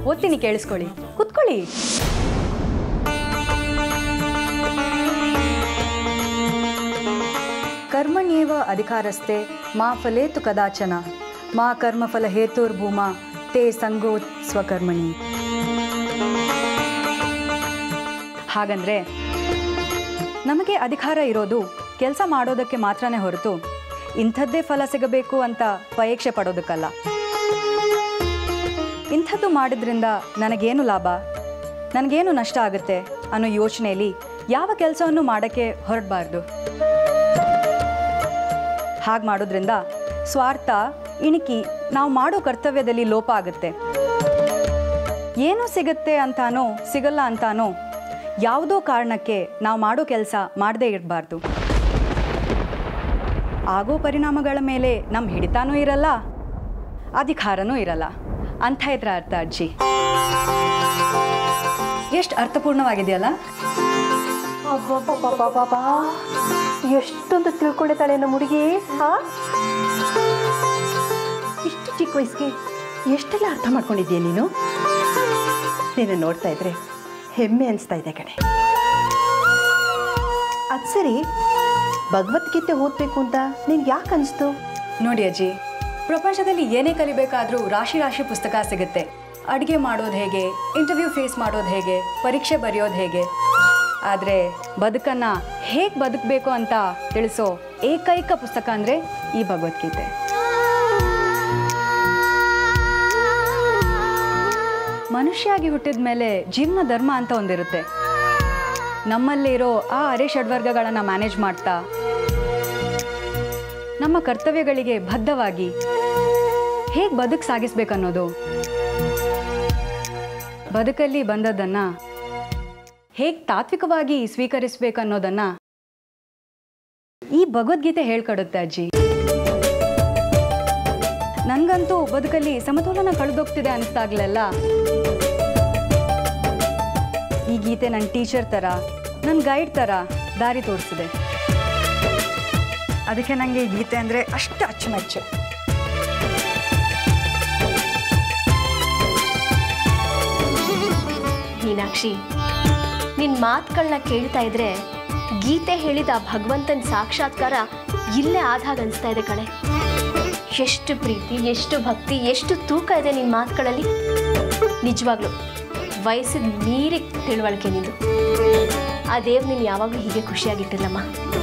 ಓದ್ತೀನಿ ಕೇಳಿಸ್ಕೊಳ್ಳಿ ಕುತ್ಕೊಳ್ಳಿ ಕರ್ಮಣ್ಯೇವ ಅಧಿಕಾರಸ್ಥೆ ಮಾ ಫಲೇತು ಕದಾಚನ ಮಾ ಕರ್ಮಫಲ ಹೇತುರ್ಭೂಮ ತೇ ಸಂಗೋ ಸ್ವಕರ್ಮಣಿ ಹಾಗಂದ್ರೆ ನಮಗೆ ಅಧಿಕಾರ ಇರೋದು ಕೆಲಸ ಮಾಡೋದಕ್ಕೆ ಮಾತ್ರನೇ ಹೊರತು ಇಂಥದ್ದೇ ಫಲ ಸಿಗಬೇಕು ಅಂತ ಪರೀಕ್ಷೆ ಪಡೋದಕ್ಕಲ್ಲ ಇಂಥದ್ದು ಮಾಡಿದ್ರಿಂದ ನನಗೇನು ಲಾಭ ನನಗೇನು ನಷ್ಟ ಆಗುತ್ತೆ ಅನ್ನೋ ಯೋಚನೆಯಲ್ಲಿ ಯಾವ ಕೆಲಸವನ್ನು ಮಾಡೋಕ್ಕೆ ಹೊರಡಬಾರ್ದು ಹಾಗೆ ಮಾಡೋದ್ರಿಂದ ಸ್ವಾರ್ಥ ಇಣಿಕಿ ನಾವು ಮಾಡೋ ಕರ್ತವ್ಯದಲ್ಲಿ ಲೋಪ ಆಗುತ್ತೆ ಏನು ಸಿಗುತ್ತೆ ಅಂತಾನೋ ಸಿಗಲ್ಲ ಅಂತಾನೋ ಯಾವುದೋ ಕಾರಣಕ್ಕೆ ನಾವು ಮಾಡೋ ಕೆಲಸ ಮಾಡದೇ ಇರಬಾರ್ದು ಆಗೋ ಪರಿಣಾಮಗಳ ಮೇಲೆ ನಮ್ಮ ಹಿಡಿತಾನೂ ಇರಲ್ಲ ಅಧಿಕಾರನೂ ಇರಲ್ಲ ಅಂತ ಇದ್ರ ಅರ್ಥ ಅಜ್ಜಿ ಎಷ್ಟು ಅರ್ಥಪೂರ್ಣವಾಗಿದೆಯಲ್ಲ ಅಬ್ಬಬ್ಬಬ್ಬಬ್ಬಬ್ಬಾ. ಎಷ್ಟೊಂದು ತಿಳ್ಕೊಂಡಿದ್ದಾಳೆ ನಮ್ಮ ಹುಡುಗಿ ಹಾ ಇಷ್ಟು ಚಿಕ್ಕ ವಯಸ್ಸಿಗೆ ಎಷ್ಟೆಲ್ಲ ಅರ್ಥ ಮಾಡ್ಕೊಂಡಿದ್ದೀಯ ನೀನು ನೀನು ನೋಡ್ತಾ ಇದ್ರೆ ಹೆಮ್ಮೆ ಅನಿಸ್ತಾ ಇದೆ ಕಣೆ ಅದು ಸರಿ ಭಗವದ್ಗೀತೆ ಓದಬೇಕು ಅಂತ ನಿನ್ಗೆ ಯಾಕೆ ಅನಿಸ್ತು ನೋಡಿ ಅಜ್ಜಿ ಪ್ರಪಂಚದಲ್ಲಿ ಏನೇ ಕಲಿಬೇಕಾದ್ರೂ ರಾಶಿ ರಾಶಿ ಪುಸ್ತಕ ಸಿಗುತ್ತೆ ಅಡುಗೆ ಮಾಡೋದು ಹೇಗೆ ಇಂಟರ್ವ್ಯೂ ಫೇಸ್ ಮಾಡೋದು ಹೇಗೆ ಪರೀಕ್ಷೆ ಬರೆಯೋದು ಹೇಗೆ ಆದರೆ ಬದುಕನ್ನು ಹೇಗೆ ಬದುಕಬೇಕು ಅಂತ ತಿಳಿಸೋ ಏಕೈಕ ಪುಸ್ತಕ ಅಂದರೆ ಈ ಭಗವದ್ಗೀತೆ ಮನುಷ್ಯಾಗಿ ಹುಟ್ಟಿದ ಮೇಲೆ ಜೀವನ ಧರ್ಮ ಅಂತ ಒಂದಿರುತ್ತೆ ನಮ್ಮಲ್ಲಿರೋ ಆ ಅರೆ ಷಡ್ವರ್ಗಗಳನ್ನು ಮ್ಯಾನೇಜ್ ಮಾಡ್ತಾ ನಮ್ಮ ಕರ್ತವ್ಯಗಳಿಗೆ ಬದ್ಧವಾಗಿ ಹೇಗೆ ಬದುಕು ಸಾಗಿಸ್ಬೇಕನ್ನೋದು ಬದುಕಲ್ಲಿ ಬಂದದ್ದನ್ನ ಹೇಗೆ ತಾತ್ವಿಕವಾಗಿ ಸ್ವೀಕರಿಸ್ಬೇಕನ್ನೋದನ್ನ ಈ ಭಗವದ್ಗೀತೆ ಹೇಳ್ಕೊಡುತ್ತೆ ಅಜ್ಜಿ ನನಗಂತೂ ಬದುಕಲ್ಲಿ ಸಮತೋಲನ ಕಳೆದೋಗ್ತಿದೆ ಅನಿಸ್ದಾಗ್ಲೆಲ್ಲ ಈ ಗೀತೆ ನನ್ನ ಟೀಚರ್ ಥರ ನನ್ನ ಗೈಡ್ ಥರ ದಾರಿ ತೋರಿಸಿದೆ ಅದಕ್ಕೆ ನನಗೆ ಈ ಗೀತೆ ಅಂದರೆ ಅಷ್ಟು ಅಚ್ಚುಮೆಚ್ಚು ಮೀನಾಕ್ಷಿ ನಿನ್ನ ಮಾತುಗಳನ್ನ ಕೇಳ್ತಾ ಇದ್ರೆ ಗೀತೆ ಹೇಳಿದ ಆ ಭಗವಂತನ ಸಾಕ್ಷಾತ್ಕಾರ ಇಲ್ಲೇ ಆದಾಗ ಅನಿಸ್ತಾ ಇದೆ ಕಣೆ ಎಷ್ಟು ಪ್ರೀತಿ ಎಷ್ಟು ಭಕ್ತಿ ಎಷ್ಟು ತೂಕ ಇದೆ ನಿನ್ನ ಮಾತುಗಳಲ್ಲಿ ನಿಜವಾಗ್ಲು ವಯಸ್ಸಿನ ಮೀರಿ ತಿಳುವಳಿಕೆ ನಿಂದು ಆ ದೇವ್ ನೀನು ಯಾವಾಗಲೂ ಹೀಗೆ ಖುಷಿಯಾಗಿಟ್ಟಿಲ್ಲಮ್ಮ